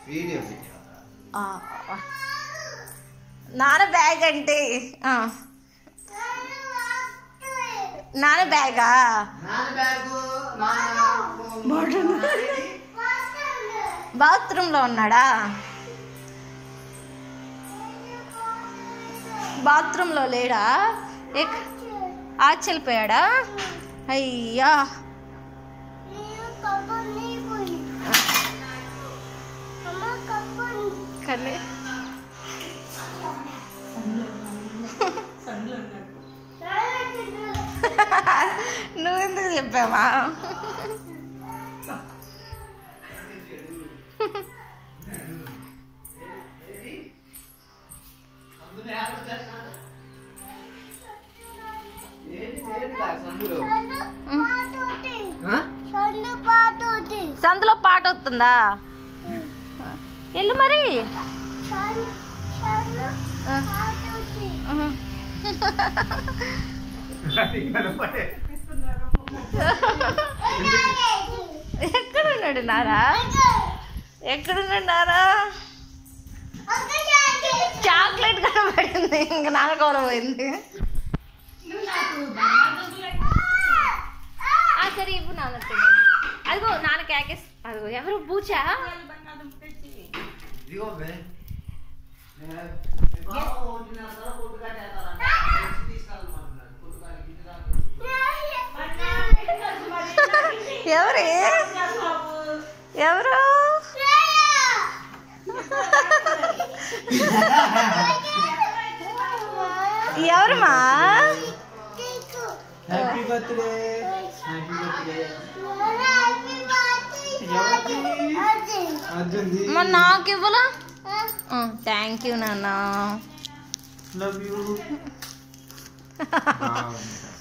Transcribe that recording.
Video ఆ, ఆ. నాన్న బ్యాగ్ అంటే ఆ. నాన్న బ్యాగా నాన్న బ్యాగు నాన్న బాత్రూంలో ఉన్నాడా బాత్రూంలో లేడా ఎక్ ఆచలిపోయాడా అయ్యా కలే నువ్వు ఎందుకు చెప్పావా సందులో పాట వస్తుందా ఎల్లు మరి ఆ. ఆహా. ఎక్కడున్నాడు నారా ఎక్కడున్నాడు నారా చాక్లెట్ కనబడింది ఇంకా నాన్న కూర పోయింది ఆ, సరే ఇవ్వు నాన్న తిను. అదిగో నాన్న కేకేస్ అదిగో ఎవరు బూచా ఇదిగో బే ఎవరు ఎవరు ఎవరమ్మా హ్యాపీ బర్త్డే హ్యాపీ బర్త్డే అర్జున్ది మరి నాకు ఇవ్వలా థ్యాంక్ యూ నాన్న లవ్ యూ